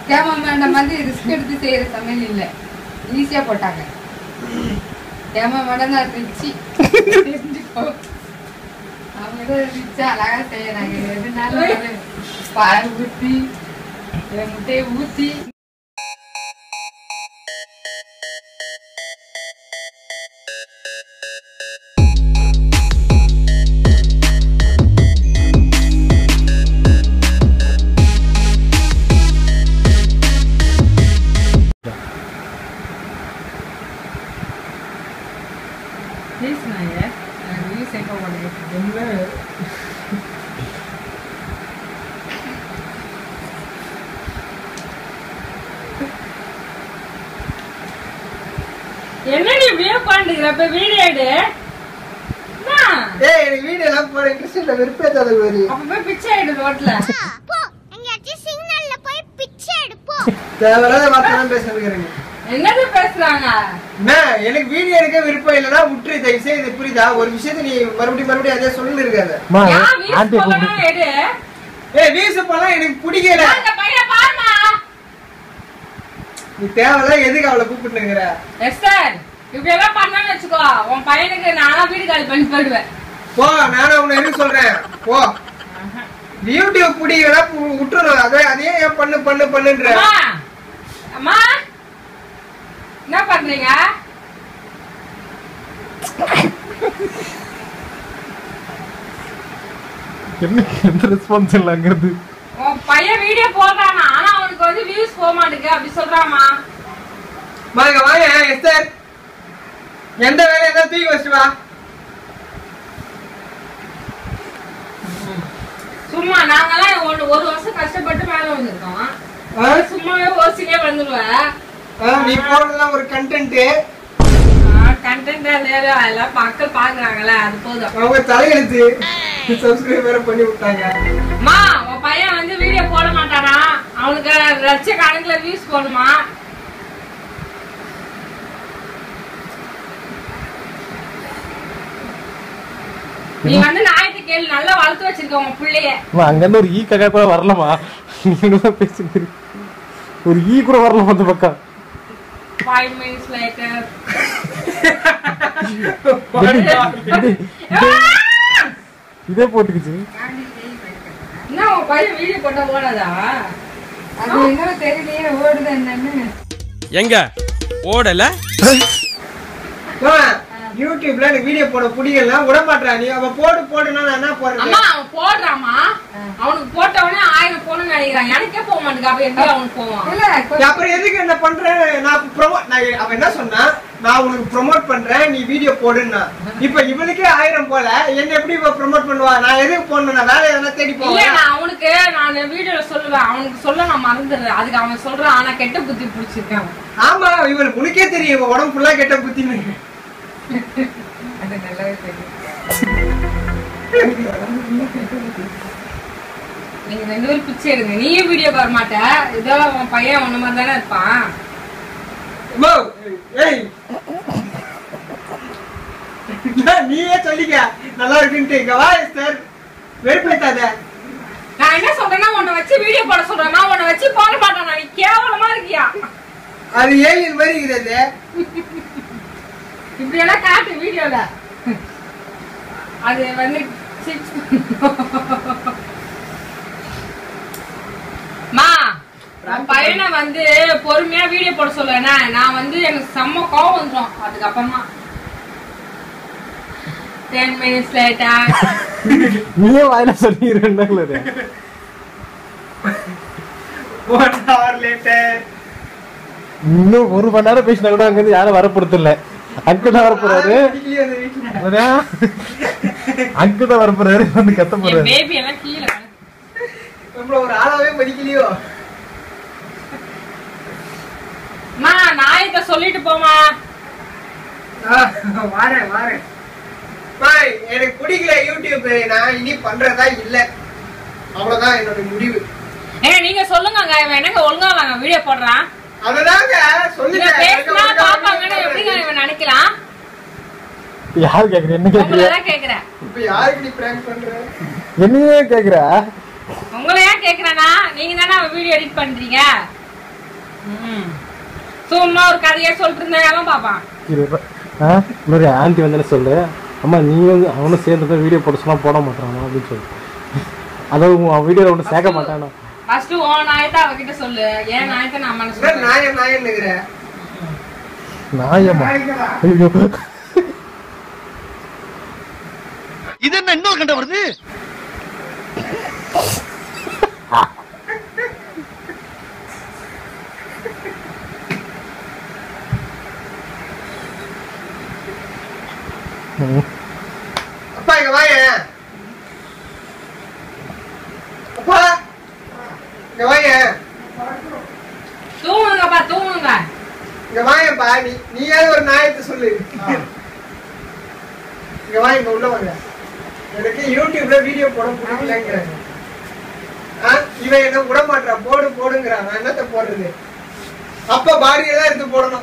Cameraman மாதிரி risk எடுத்து செய்யற சமையல் இல்ல ஈஸியா போட்டாங்க கேமராமேன் தான் ரிச்சி தெரிஞ்சுக்கோ அவங்க தான் ரிச்சா அழகா செய்யறாங்க எதுனாலும் பால் ஊத்தி இல்ல முட்டையை ஊத்தி பேசுனாங்க எனக்கு வியூஸ் எங்க போடுறது என்ன நீ இப்படியே உட்காந்துக்கிற இப்ப வீடியோ எடு என்ன? ஏய் எனக்கு வீடியோ எல்லாம் போட இன்ட்ரெஸ்ட் இல்ல வெறுப்பேத்தாத மாதிரி அப்ப போய் பிச்சை எடு ரோட்ல போ எங்கேயாச்சும் சிக்னல்ல போய் பிச்சை எடுப்போம் தேவையில்லாத வார்த்தை தான் பேச இருக்கிறேங்க என்னது பேசுறாங்க என்ன எனக்கு வீடியோ எடுக்க விருப்பம் இல்லைன்னா விட்டுரு தயவு செய்து இது புரியுதா ஒரு விஷயத்த நீ மறுபடியும் மறுபடியும் அதே சொல்லி இருக்காத அம்மா ஏன் வீஸ் ஆண்டி போகணும் எடு ஏய் வீசு போலாம் எனக்கு பிடிக்கல அந்த பையனை பாருமா நீ தேவையில்லாம் எதுக்கு அவளை கூப்பிட்டுங்கிற எஸ்டர் இப்படி எல்லாம் பண்ணான்னு வச்சுக்கோ உன் பையனுக்கு நானா வீடு காலி பண்ணி போயிடுவேன் போ நானும் உன்னை எதுக்கு சொல்றேன் போ யூடியூப் பிடிக்கல விட்டுரு அதே அதே ஏன் பண்ணு பண்ணு பண்ணுன்ற அம்மா அம்மா என்ன பண்றீங்க என்ன எந்த ரெஸ்பான்ஸ் இல்லை அங்கிருந்து உன் பையன் வீடியோ போடுறானா ஆனா அவனுக்கு வந்து வியூஸ் போக மாட்டேங்குது அப்படி சொல்றாமா வாங்க வாங்க எஸ்தர் எந்த வேலையை இருந்தாலும் தூக்கி வச்சுட்டு வா சும்மா நாங்கெல்லாம் ஒன்று ஒரு வருஷம் கஷ்டப்பட்டு மேல வந்திருக்கோம் ஆ? சும்மாவே ஓசிலே வந்துடுவேன் ஆ, நீ போடுறதுலாம் ஒரு கண்டென்ட் கண்டென்ட் எல்லாம் மக்கள் பாக்குறாங்கல்ல அது போதும் அவங்க தலையெழுத்து சப்ஸ்கிரைப் வேற பண்ணி விட்டாங்க அம்மா உன் பையன் வந்து வீடியோ போட மாட்டானா அவனுக்கு லட்ச கணக்குல வியூஸ் போடுமா நீ வந்து நாயத்தை கேள்வி நல்லா வளர்த்து வச்சிருக்க உன் பிள்ளைய அம்மா அங்கிருந்து ஒரு ஈ கக்கா கூட வரலமா நீங்க பேசுங்க ஒரு ஈ கூட வரலாம் அந்த பக்கம் ஃபைவ் மினிட்ஸ் லேட்டர் இது- இது- இதே போட்டுக்குச்சு என்ன உன் பையன் வீடியோ போட்டா ஓடாதா அது இன்னும் தெரியலையே ஓடுது என்னன்னு எங்க ஓடல ஆ, யூடியூப்ல எனக்கு வீடியோ போட பிடிக்கல விட மாட்டா நீ அவ போடு போடுனா நான் என்ன போடுறது அம்மா அவன் போடுறாமா அவனுக்கு போட்ட உடனே ஆயிரம் போகணும்னு நினைக்கிறான் எனக்கே போக மாட்டேங்குது அப்ப எப்படி அவனுக்கு போவான் இல்ல கொஞ்சம் அப்புறம் எதுக்கு என்ன பண்றேன் நான் ப்ரோமோட் நான் அவன் என்ன சொன்னா நான் உனக்கு ப்ரோமோட் பண்றேன் நீ வீடியோ போடுன்னா இப்ப இவளுக்கே ஆயிரம் போல என்ன எப்படி இவ ப்ரோமோட் பண்ணுவா நான் எதுக்கு போடணும் நான் வேலை எதனா தேடி இல்ல போவேன் நான் அவனுக்கு நான் வீடியோல சொல்லுவேன் அவனுக்கு சொல்ல நான் மறந்துடுறேன் அதுக்கு அவன் சொல்றான் ஆனா கெட்ட புத்தி பிடிச்சிருக்கேன் அவன். ஆமா இவளுக்கு உனக்கே தெரியும் இவ உடம்பு ஃபுல்லா கெட்ட புத்தின்னு அது நல்லாவே தெரியும் நீங்க ரெண்டு பேரும் பிச்சை எடுங்க நீயும் வீடியோ வர மாட்ட இதோ உன் பையன் உன்ன மாதிரி தானே இருப்பான் அம்மா, ஏய் நான் நீயே சொல்லிக்க நல்லா இருக்குன்ட்டு இங்க வா சார் வெறுப்பேத்தாத நான் என்ன சொல்றேன்னா உன்னை வச்சு வீடியோ போட சொல்றேன் நான் உன்னை வச்சு போட மாட்டேன் நீ கேவலமா இருக்கியா அது ஏலியன் மாதிரி இருக்குது இப்படி எல்லாம் காட்டு வீடியோல அது வந்து சிக்ஸ் மா உன் பையனை வந்து பொறுமையா வீடியோ போட சொல்லுவேனா நான் வந்து எனக்கு செம்ம கோவம் வந்துடும் அதுக்கப்புறமா டென் மினிட்ஸ் லேட்டா நீயே வாயில சொல்லிடுறேன் ஒன் ஹவர் லேட்டர் இன்னும் ஒரு மணி நேரம் பேசினா கூட அங்கிருந்து யாரும் வரப்படுறது இல்ல அங்கு தான் வரப்போறாரு அதான். அங்கு தான் வரப்போறாரு வந்து கத்த என் போறாரு பேபி எல்லாம் கீழே கிடக்கு. நம்மள ஒரு ஆளாவே மதிக்கலையோ அம்மா நாயத்தை சொல்லிட்டு போமா ஆ, வாரேன் வாரேன் பாய் எனக்கு பிடிக்கல யூடியூப் நான் இனி பண்றதா இல்ல அவ்வளவுதான் என்னோட முடிவு ஏங்க நீங்க சொல்லுங்க இவன் என்னங்க ஒழுங்கா வாங்க வீடியோ போடுறான் அததாங்க இவன் சொல்லிட்டேன் பேசினா பாப்பாங்கன்னு எப்படிங்க இவன் நினைக்கலாம் யார் கேக்குற என்ன கேக்குற உங்களதான் கேக்குறேன் இப்ப யாருக்கு நீ பிராங்க் பண்ற என்னையே கேக்குற உங்களை ஏன் கேக்குறேன்னா நீங்க தானே வீடியோ எடிட் பண்றீங்க ம். சும்மா ஒரு கதையே சொல்லிட்டு இருந்தேன் அவன் பாப்பான் இது இப்ப- ஆ இன்னொரு ஆண்டி வந்து சொல்லு அம்மா நீ வந்து அவனும் சேர்ந்து தான் வீடியோ போட சொன்னா போட மாட்டானா அப்படின்னு சொல்லு அதாவது உன் வீடியோவில் ஒன்றும் சேர்க்க மாட்டானா ஃபர்ஸ்ட் உன் நாயத்தை அவகிட்ட சொல்லு ஏன் நாயத்தை நான் மனசு என்ன நாயம் நாயன்னுங்கிற நாயம்மா நாயங்களா? ஐயோ இது என்ன இன்னொரு கண்ட வருது ம். அப்பா இங்க வாயேன் அப்பா இங்க வாயேன் தூங்குங்கப்பா தூங்குங்க இங்க வாயேன்ப்பா நீ நீயாவது ஒரு நாயத்தை சொல்லு இங்க வா இங்க உள்ள வாங்க எனக்கு யூடியூப்ல வீடியோ போட பிடிக்கலங்கிறாங்க ஆ, இவன் என்ன விட மாட்டான் போடு போடுங்கிறான் நான் என்னத்த போடுறது அப்ப பாடியை தான் எடுத்து போடணும்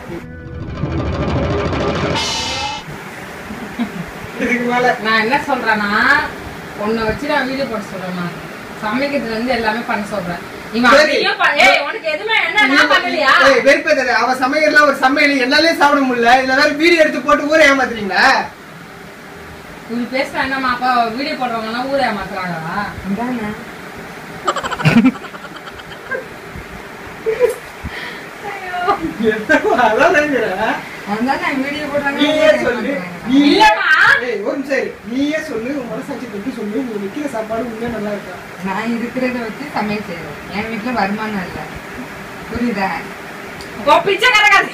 இதுக்கு மேல நான் என்ன சொல்றேன்னா உன்னை வச்சு நான் வீடியோ போட சொல்றேன் சமைக்கிறதுல இருந்து எல்லாமே பண்ண சொல்றேன் இவன் சரி. அதையும் ப- ஏய் உனக்கு எதுவுமே என்ன நான் பண்ணலையா ஏய், வெறுப்பேத்தாத. அவ சமையல்லாம் ஒரு சமையல் என்னாலே சாப்பிட முடியல இதுல வேற வீடியோ எடுத்து போட்டு ஊரை ஏமாத்துறீங்களா இவரு பேசுனா என்னம்மா அப்பா வீடியோ போடுறவங்க எல்லாம் ஊரே ஏமாத்துறாங்களா இந்தாண்ணா. என்னவோ அதானேங்கிற. அதான் நான் வீடியோ போடுறாங்க நீயே சொல்லு நீயே இல்லம்மா. ஏய், ஒரு நிமிஷம் இரு. நீயே சொல்லு உன் மனசாட்சி தொட்டு சொல்லு நீ வைக்கிற சாப்பாடு உண்மையா நல்லா இருக்கா நான் இருக்கிறத வச்சு சமையல் செய்யறேன் என் வீட்டுல வருமானம் இல்ல புரியுதா உன் பிச்சைக்கார கதை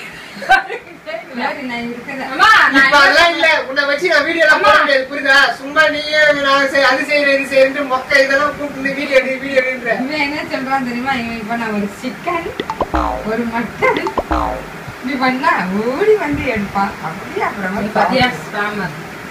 சரி, நான் இருக்கிறத அம்மா நான் இப்ப என்ன அதெல்லாம் இல்ல உன்னை வச்சு நான் வீடியோ எல்லாம் போட அம்மா. முடியாது புரியுதா சும்மா நீயே நான் செய்- அது செய்யறேன் இது செய்யறேன் மொக்க இதெல்லாம் கூப்பிட்டு வீடியோ எடு வீடியோ எடுன்ற இவன் என்ன சொல்றான் தெரியுமா இவன் இப்ப நான் ஒரு சிக்கன் ஒரு மட்டன் இப்படி பண்ணா ஓடி வந்து எடுப்பான் அப்படியே அப்புறமா நீ பாத்தியா scammer.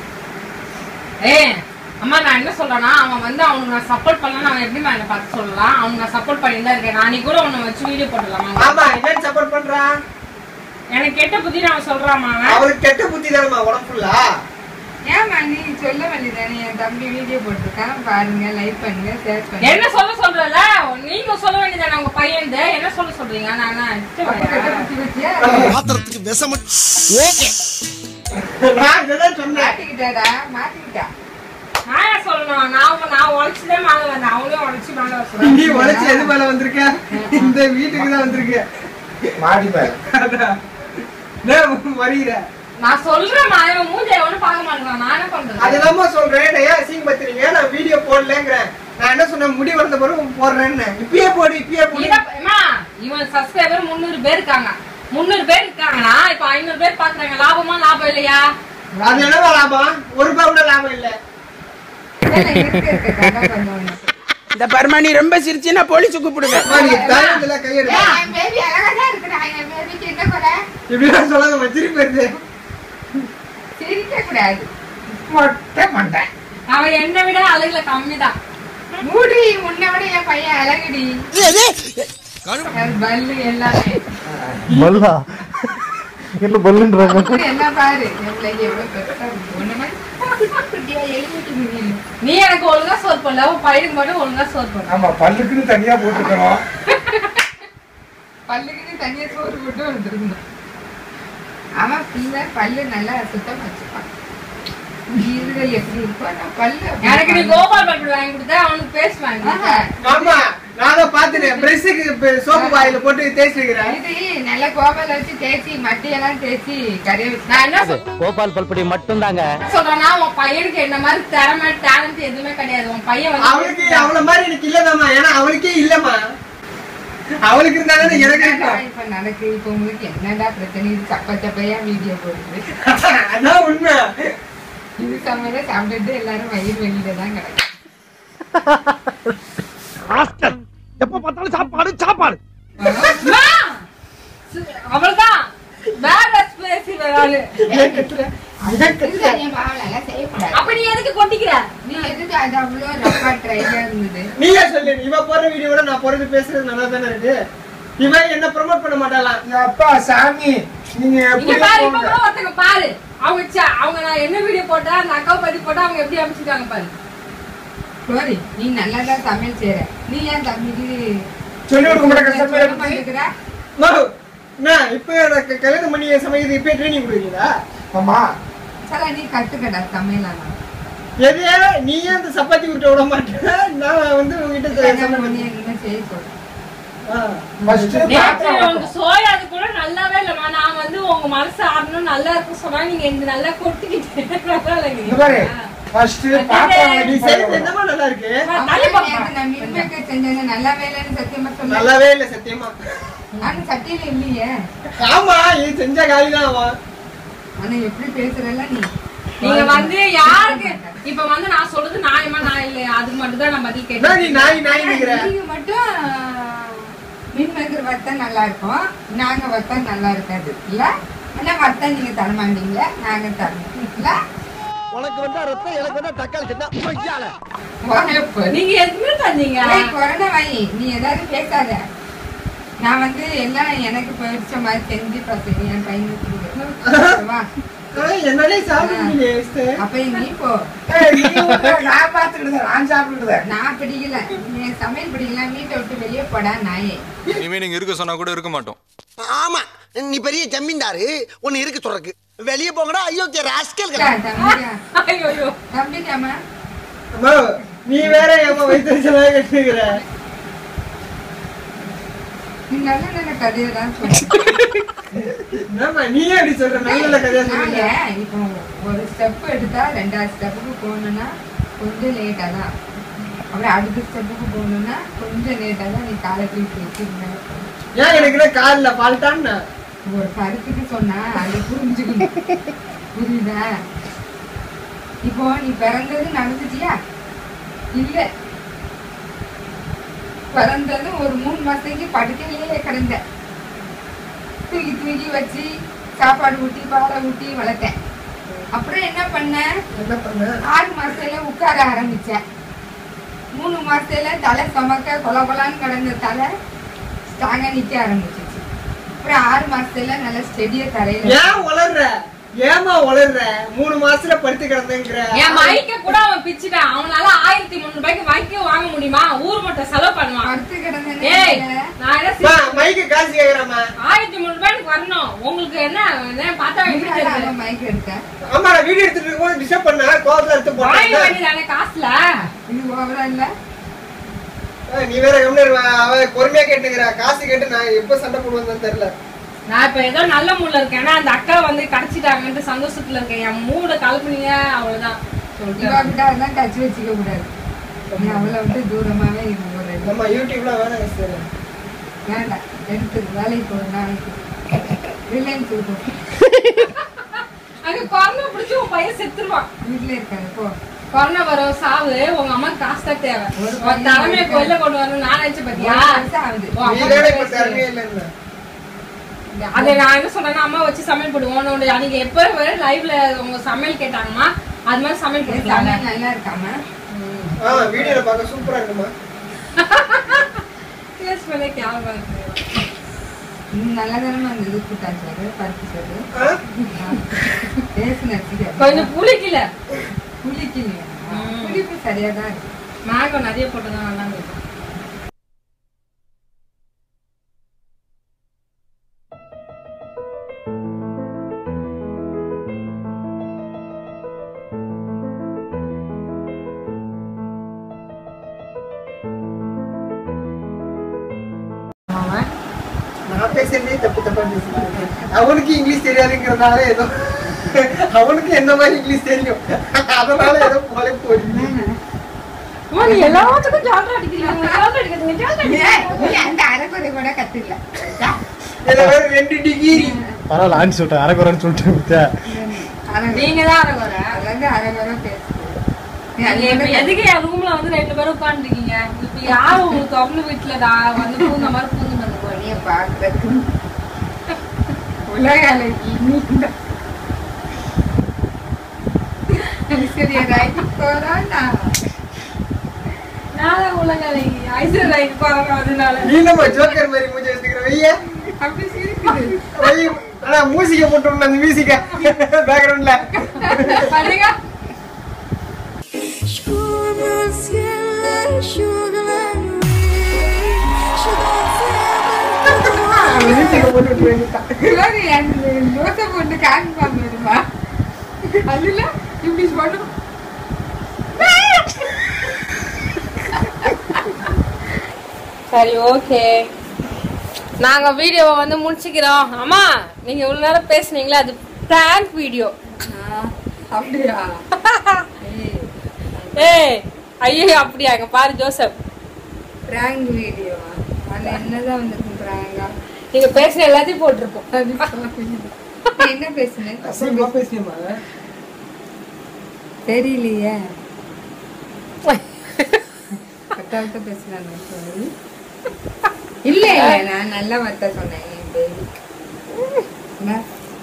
ஏய் அம்மா நான் என்ன சொல்றேன்னா அவன் வந்து அவனுக்கு நான் சப்போர்ட் பண்ணலாம் அவன் எப்படி என்ன பார்த்து சொல்லலாம் அவனுக்கு நான் சப்போர்ட் பண்ணி தான் இருக்கேன் நான் கூட உன்னை வச்சு வீடியோ போடலாமா ஆமா என்னன்னு சப்போர்ட் பண்றான் எனக்கு கெட்ட புத்தி அவன் சொல்றாமா அவன் அவளுக்கு கெட்ட புத்தி தானமா உடம்பு ஃபுல்லா ஏமா நீ சொல்ல வேண்டியதானே என் தம்பி வீடியோ போட்டிருக்கான் பாருங்க லைக் பண்ணுங்க ஷேர் பண்ணுங்க என்ன சொல்ல சொல்றல நீங்க சொல்ல வேண்டியதானே உங்க பையன் என்ன சொல்ல சொல்றீங்க நான் என்ன இஷ்டம் அப்ப கெட்ட இல்லையா? புத்தி வச்சியா பாத்திரத்துக்கு விஷம் ஓகே நான் இதான் சொன்னேன் மாட்டிக்கிட்டாடா மாட்டிக்கிட்டா நான் ஏன் சொல்லணும் நான் உங்க- நான் உழைச்சுதான் மேல வந்தேன் அவங்களே உழைச்சு மேல வர நீ சொல்றேன் உழைச்சு எது மேல வந்திருக்க இந்த வீட்டுக்கு தான் வந்திருக்க மாடி மேல அதான். என்ன வருகிற நான் சொல்றேன் இவன் மூஞ்ச எவனும் பார்க்க மாட்டேங்கிறான் நான் என்ன பண்றது அதெல்லாம சொல்றேன் நான் ஏன் அசிங்க பத்துறீங்க நான் வீடியோ போடலங்கிறேன் நான் என்ன சொன்னேன் முடி வளர்ந்த பிறகு போடுறேன்னு இப்பயே போடு இப்பயே போடு இத- அம்மா, இவன் சப்ஸ்கிரைபர் முந்நூறு பேர் இருக்காங்க முந்நூறு பேர் இருக்காங்கன்னா இப்ப ஐநூறு பேர் பாக்குறாங்க லாபமா லாபம் இல்லையா அது என்னவா லாபம் ஒரு ரூபாய் கூட லாபம் இல்ல இதான் இருக்க இருக்க கதை பண்ணுவோம் இந்த பர்மானி ரொம்ப சிரிச்சுன்னா போலீஸ் கூப்பிடுவேன் அம்மா, நீ தயவுல கையெடு என் பேபி அழகா தான் இருக்குடா என் பேபிக்கு என்ன குறை இப்படிலாம் சொல்லாத திருப்பி வருது சிரிக்க கூடாது மொட்டை மண்டை அவன் என்னை விட அழகுல கம்மிதான் மூடி உன்னை விட என் பையன் அழகுடி அது பல்லு எல்லாமே பல்லா என்ன பல்லுன்றாங்க அப்படி எல்லாம் பாரு என் பிள்ளைக்கு எவ்வளவு பெருசா இருக்கு ஒண்ணு மாதிரி குட்டியா எழுதிட்டு முடியும் நீ எனக்கு ஒழுங்கா சோர் பண்ணல உன் பையனுக்கு மட்டும் ஒழுங்கா சோர் பண்ண ஆமா பல்லுக்குன்னு தனியா போட்டுக்கணும் பல்லுக்குன்னு தனியா சோறு போட்டு வந்துருக்கணும் அவன் பிள்ளை பல்லு நல்லா சுத்தம் வச்சுப்பான் ஈறுகள் எப்படி இருக்கோ நான் பல்லு அப்படி எனக்கு நீ பண்ணு. கோபால் பல்புடி வாங்கி கொடுத்த அவனுக்கு பேஸ்ட் வாங்கி ஆஹா. கொடுத்த. ஆமா நான் தான் பாத்துட்டேன் பிரஷுக்கு சோப்பு வாயில போட்டு தேய்ச்சிருக்கிறேன் இது நல்ல கோபால வச்சு தேய்ச்சி மட்டியெல்லாம் தேய்ச்சி கரைய வச்சு நான் என்ன சொல்- கோபால் பல்படி மட்டும்தாங்க என்ன சொல்றேன்னா உன் பையனுக்கு என்ன மாதிரி திறமை டேலண்ட் எதுவுமே கிடையாது உன் பையன் அவளுக்கு வந்து அவள மாதிரி எனக்கு இல்லதாம்மா ஏன்னா அவளுக்கே இல்லம்மா அவளுக்கு இருந்தாலும் எனக்கு இருக்கும் இப்ப நடக்கு இப்ப உங்களுக்கு என்னடா பிரச்சனை இது சப்ப சப்பையா வீடியோ போடுது அதான் உண்மை இது சமையல சாப்பிட்டுட்டு எல்லாரும் வயிறு வெளியில தான் கிடக்கு ஹாஸ்டல் எப்ப பார்த்தாலும் சாப்பாடு சாப்பாடு அம்மா! சு- அவள்தான் வேற பேசி ஆளு இது என் பாவலெல்லாம் செய்யக்கூடாது அப்ப நீ எதுக்கு கொட்டிக்கிற நீ எதுக்கு அது அவ்வளோ ரப்பா ட்ரையா இருந்தது நீயே சொல்லு இவ போற வீடியோட நான் போறது பேசுறது நல்லா தானே இருக்கு இவன் என்ன ப்ரோமோட் பண்ண மாட்டாளாம் அப்பா சாமி நீங்க இங்க எப்படி பாரு இப்ப போங்க கூட ஒருத்தங்க பாரு அவங்க ச- அவங்க நான் என்ன வீடியோ போட்டா அந்த அக்காவை பத்தி போட்டா அவங்க எப்படி அமைச்சிருக்காங்க பாரு சோரி நீ நல்லா தான் சமையல் செய்யற நீ ஏன் தம்பிக்கு சொல்லி கொடுக்க மாட்டேங்க சொல்ல சமையல் பத்தி? மாட்டேங்கிற அம்மா, என்ன இப்ப எனக்கு கல்யாணம் பண்ணி சமைக்கிறது இப்ப ட்ரைனிங் கொடுக்குறீங்களா ஆமா சரி நீ கத்துக்கடா சமையலாம் எது நீ ஏன் அந்த சப்பாத்தி விட்டு விட மாட்டேன் நான் வந்து உங்ககிட்ட கல்யாணம் சமையல் பண்ணி என்கிட்ட செய்ய சொல்றேன் ஆ. ஃபர்ஸ்ட் நேற்று உங்க சோயா அது கூட நல்லாவே இல்லம்மா நான் வந்து உங்க மனசு ஆடணும் நல்லா இருக்கும் சொன்னா நீங்க எனக்கு நல்லா கொட்டிக்கிட்டு நல்லா இங்க பாரு இல்லைங்க ஃபர்ஸ்ட் பாத்திரம் நீ விளக்கி செய்யறது பாரு. என்னமா நல்லா இருக்கு தள்ளி அம்மா, போங்க. நேத்து நான் மீன் மேக்கர் செஞ்சேன்னு நல்லாவே இல்லைன்னு சத்தியமா சொன்னேன் நல்லாவே இல்ல சத்தியமா நானும் சட்டியில இல்லையே ஆமா இது செஞ்ச காலி தான் அவன் ஆனா எப்படி பேசுறல நீ நீங்க வந்து யாருக்கு இப்ப வந்து நான் சொல்றது நியாயமா நான் இல்லையா அதுக்கு மட்டும் தான் நான் பதில் என்ன நீ கேட்டேன் நாய் நாய் நிக்கிற நீங்க மட்டும் மீன் மேக்கர் வத்தா நல்லா இருக்கும் நாங்க வத்தா நல்லா இருக்காது இல்ல ஆனா வத்தா நீங்க தர மாட்டீங்களா நாங்க தரணும் இல்ல உனக்கு வந்தா ரத்தம் எனக்கு வந்தா தக்காளி சட்னா பொய்யால உழைப்பு. நீங்க எதுவுமே தந்தீங்க ஏய், கொரோனா வாயி நீ ஏதாவது பேசாத நான் வந்து எல்லாம் எனக்கு பிடிச்ச மாதிரி செஞ்சு பார்த்தேன் என் பையனுக்கு கொடுக்குறேன். வா என்னாலே சாப்பிட முடியல அப்ப நீ போ ஏய், நீ விட்ற, நான் பார்த்துக்கிட்டு நான் சாப்பிட்டுட்டு நான் பிடிக்கல நீ சமையல் பிடிக்கல வீட்டை விட்டு வெளியே போடா நாயே இனிமே நீங்க இருக்க சொன்னா கூட இருக்க மாட்டோம் ஆமா நீ பெரிய ஜமீன்தாரு உன்னை இருக்கு சொல்றக்கு வெளியே போங்கடா அயோக்கிய ராஸ்கல் தம்பியா ஐயோ தம்பிட்டாமா அம்மா நீ வேற ஏமா வயிற்று கட்டுக்கிற நீ நல்ல நல்ல கதையை தான் சொல்ற என்னம்மா நீ அப்படி சொல்ற நல்ல நல்ல கதையா சொல்லுங்க நாங்க இப்போ ஒரு ஸ்டெப் எடுத்தா ரெண்டாவது ஸ்டெப்புக்கு போகணும்னா கொஞ்சம் லேட்டா தான் அப்புறம் அடுத்த ஸ்டெப்புக்கு போகணும்னா கொஞ்சம் லேட்டா தான் நீ காலை தூக்கி வச்சு ஏன் எனக்கு காலில் ஃபால்ட்டான்னு ஒரு கருத்துக்கு சொன்னா அதை புரிஞ்சுக்கணும் புரியுதா இப்போ நீ பிறந்தது நடந்துச்சியா இல்ல பிறந்தது ஒரு மூணு மாசத்துக்கு படுக்கையிலேயே கிடந்த தூக்கி தூக்கி வச்சு சாப்பாடு ஊட்டி பாலை ஊட்டி வளர்த்தேன் அப்புறம் என்ன பண்ணேன் என்ன பண்ண ஆறு மாசத்துல உட்கார ஆரம்பிச்சேன் மூணு மாசத்துல தலை சுமக்க கொல கொலான்னு கிடந்த தலை ஸ்ட்ராங்கா நிக்க ஆரம்பிச்சிச்சு அப்புறம் ஆறு மாசத்துல நல்லா ஸ்டெடியா தரையில ஏன் உளர்ற ஏமா உளர்ற மூணு மாசத்துல படுத்து கிடந்தேங்கிற என் மைக்க கூட அவன் பிச்சுட்டான் அவனால ஆயிரத்தி முந்நூறு ரூபாய்க்கு மைக்க வாங்க முடியுமா ஊர் மட்டும் செலவு பண்ணுவான் படுத்து கிடந்தேன்னு ஏய் நான் என்ன அம்மா, செய்ய- மைக்கு காசு கேக்குறேம்மா ஆயிரத்தி முந்நூறு ரூபாய் எனக்கு வரணும் உங்களுக்கு என்ன என்ன பார்த்தா எப்படி தெரியுது மைக் எடுத்தேன் ஆமா நான் வீடியோ எடுத்துட்டு இருக்கும்போது டிஸ்டர்ப் பண்ண கோவத்துல எடுத்து வாங்க போட்டேன் வேண்டியதானே காசுல இது ஓவரா இல்ல ஆ, நீ வேற கம்னர் அவ பொறுமையா கேட்டுக்கிற காசு கேட்டு நான் எப்ப சண்டை போடுவேன்னு தெரியல நான் இப்ப ஏதோ நல்ல மூட்ல இருக்கேன் ஏன்னா அந்த அக்கா வந்து கிடைச்சிட்டாங்கன்ட்டு சந்தோஷத்துல இருக்கேன் என் மூட கலப்புனீங்க அவ்வளவுதான் இவா சொல்லிட்டு கிட்ட அதெல்லாம் டச் வச்சுக்க கூடாது நீ அவளை விட்டு தூரமாவே இருக்கு ஒரு இது. நம்ம யூடியூப்ல வேணாம் சார் வேண்டாம் எடுத்து வேலைக்கு போற நாளைக்கு ரிலையன்ஸ் இருக்கும் அங்க கொரோனா பிடிச்சி உன் பையன் செத்துருவான் வீட்டுல இருக்காது போ கொரோனா வரும் சாவு உங்க அம்மா காசு தான் தேவை ஒரு ஒரு பையன் தலைமையை இருக்காது. கொல்ல கொண்டு வரணும் நான் நினைச்சு பாத்தியா ஒரு வருஷம் ஆகுது உன் நீ அம்மா வேற இப்ப பேசு. திறமையே இல்லைன்னு அதை நான் என்ன சொன்னேன்னா அம்மா வச்சு சமையல் போடுவோம் உன்னோட அன்னைக்கு எப்ப லைவ்ல உங்க சமையல் கேட்டாங்கம்மா அது மாதிரி சமையல் என் கொடுத்தாங்க சமையல் நல்லா இருக்காம ஆ வீடியோல பார்க்க சூப்பரா இருக்குமா டேஸ்ட் பண்ணே கேவலமா இருக்கு ம், நல்லா தானே இருந்தது கூட்டாச்சாரு பருப்பு சோறு ஆ? பேசு நடிச்சுக்க கொஞ்சம் புளிக்கல புளிக்கலையா ம். புளிப்பு சரியா தான் இருக்கு மேங்கோ நிறைய போட்டதான் நல்லா இருந்துச்சு அவன் நான் பேசுறதே தப்பு தப்பா பேசுறேன் அவனுக்கு இங்கிலீஷ் தெரியாதுங்கிறதுனால ஏதோ அவனுக்கு என்ன மாதிரி இங்கிலீஷ் தெரியும் அதனால ஏதோ போல போறீங்க அம்மா, நீ எல்லாத்துக்கும் ஜாலரா அடிக்கிறீங்க ஜாலரா அடிக்கிறீங்க ஜாலரா ஏய், அடிக்கிறீங்க நீ அந்த அரைக்குறை கூட கத்துக்கல இதுல வேற ரெண்டு டிகிரி பரவாயில்ல ஆண்டி சொல்லிட்டேன் அரைக்குறேன்னு சொல்லிட்டு வித்தியா நீங்க தான் அரைகுறை அதாவது அரைக்குறை பேசு நீ அது இப்ப கூட எதுக்கு என் ரூம்ல வந்து ரெண்டு பேரும் உட்காந்துருக்கீங்க இப்ப யாரும் உங்களுக்கு தொகுந்த வீட்டுலடா வந்து பூந்த மாதிரி பூந்து வந்து போறீங்க நீ பாக்குறதுக்கு உலக அழகி நீதான். ஐஸ்வர்யா போறான்னா நான் தான் உலக அழகி ஐஸ்வர்யாக்கு போறோம் அதனால நீ நம்ம ஜோக்கர் மாதிரி மூஞ்சி வச்சுக்கிற வைய அப்படி சிரிக்குது வை ஆனா மூசிக்க போட்டு அந்த மியூசிக்க பேக்ரவுண்ட்ல பாருங்க வீட்டுக்கு போட்டு விட்டு வேண்டியதுதான். சோறு அந்த தோசை போட்டு காமிப்பாங்க வருமா அதுல இப்படி பண்ணும் சரி ஓகே நாங்க வீடியோவை வந்து முடிச்சுக்கிறோம் அம்மா நீங்க இவ்வளவு நேரம் பேசுனீங்களே அது பிராங்க் வீடியோ அப்படியா ஏய் ஐயோ அப்படியா அங்க பாரு ஜோசப் பிராங்க் வீடியோவா அது என்னதான் வந்திருக்கும் பிராங்கா நீங்க பேசுற எல்லாத்தையும் போட்டிருக்கோம் அது என்ன பேசுனேன் அசிங்கமா பேசியம்மா தெரியலையே கட்டாவத்த பேசுறாங்க sorry. இல்ல இல்ல நான் நல்ல வார்த்தை சொன்னேன் என் baby. என்ன?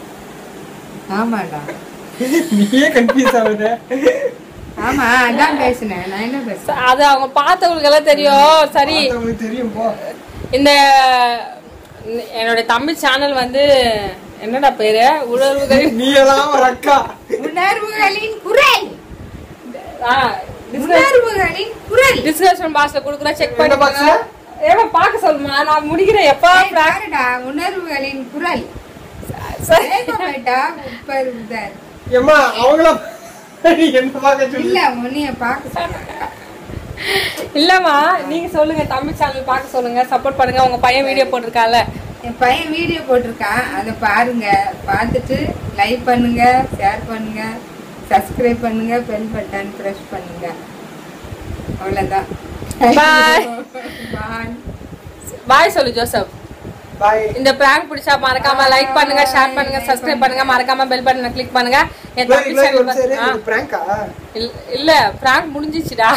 ஆமாடா நீயே கன்ஃபியூஸ் ஆகுது ஆமா அதான் பேசுனேன் நான் என்ன பேசுறேன் அது அவங்க பார்த்தவங்களுக்கு எல்லாம் தெரியும் சரி உங்களுக்கு தெரியும் போ இந்த என்னோட தம்பி சேனல் வந்து என்னடா பேரு உணர்வுகள் நீ எல்லாம் ஒரு அக்கா உணர்வுகளின் குரல் ஆ, உணர்வுகளின் குரல் டிஸ்கிரிப்ஷன் பாக்ஸ்ல குடுக்குறேன் செக் என்ன box பண்ணி ல? ஏமா பாக்க சொல்லுமா நான் முடிக்கிறேன் எப்பா ஏய், பாருடா உணர்வுகளின் குரல் ஏகப்பட்டா உப்பருதர் ஏம்மா அவங்கள நீ என்ன பார்க்க சொல்லி இல்ல உன்னைய பார்க்க சொன்னாங்க இல்லம்மா நீங்க சொல்லுங்க தம்பி சேனல் பார்க்க சொல்லுங்க சப்போர்ட் பண்ணுங்க உங்க பையன் வீடியோ போட்டிருக்கால என் பையன் வீடியோ போட்டிருக்கான் அதை பாருங்க பார்த்துட்டு லைக் பண்ணுங்க ஷேர் பண்ணுங்க சப்ஸ்கிரைப் பண்ணுங்க பெல் பட்டன் ப்ரெஸ் பண்ணுங்க அவ்வளோதான் Bye. பாய் பாய் சொல்லு ஜோசப் பாய் இந்த பிராங்க் பிடிச்சா மறக்காம லைக் பண்ணுங்க ஷேர் பண்ணுங்க சப்ஸ்கிரைப் பண்ணுங்க மறக்காம பெல் பட்டனை கிளிக் பண்ணுங்க என் தம்பி சேனல் பார்த்து- ஆ. பிராங்கா இல்ல- இல்ல பிராங்க் முடிஞ்சிச்சுடா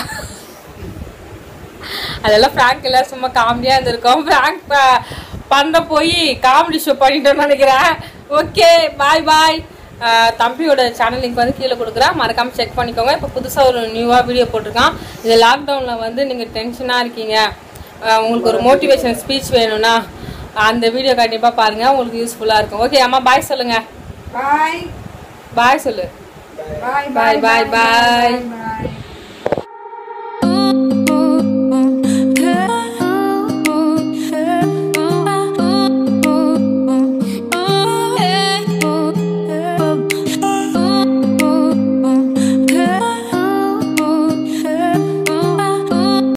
அதெல்லாம் பிராங்க் இல்ல சும்மா காமெடியா இருந்திருக்கும் பிராங்க் பண்ண போய் காமெடி ஷோ பண்ணிட்டோம்னு நினைக்கிறேன் ஓகே பாய் பாய் தம்பியோட சேனல் லிங்க் வந்து கீழே கொடுக்குறேன் மறக்காம செக் பண்ணிக்கோங்க இப்போ புதுசாக ஒரு நியூவாக வீடியோ போட்டிருக்கான் இது லாக்டவுனில் வந்து நீங்கள் டென்ஷனாக இருக்கீங்க ஆஹ் உங்களுக்கு ஒரு மோட்டிவேஷன் ஸ்பீச் வேணும்னா அந்த வீடியோ கண்டிப்பாக பாருங்கள் உங்களுக்கு யூஸ்ஃபுல்லாக இருக்கும் ஓகே அம்மா பாய் சொல்லுங்கள் பாய் பாய் சொல்லு பாய் Bye, bye, bye. bye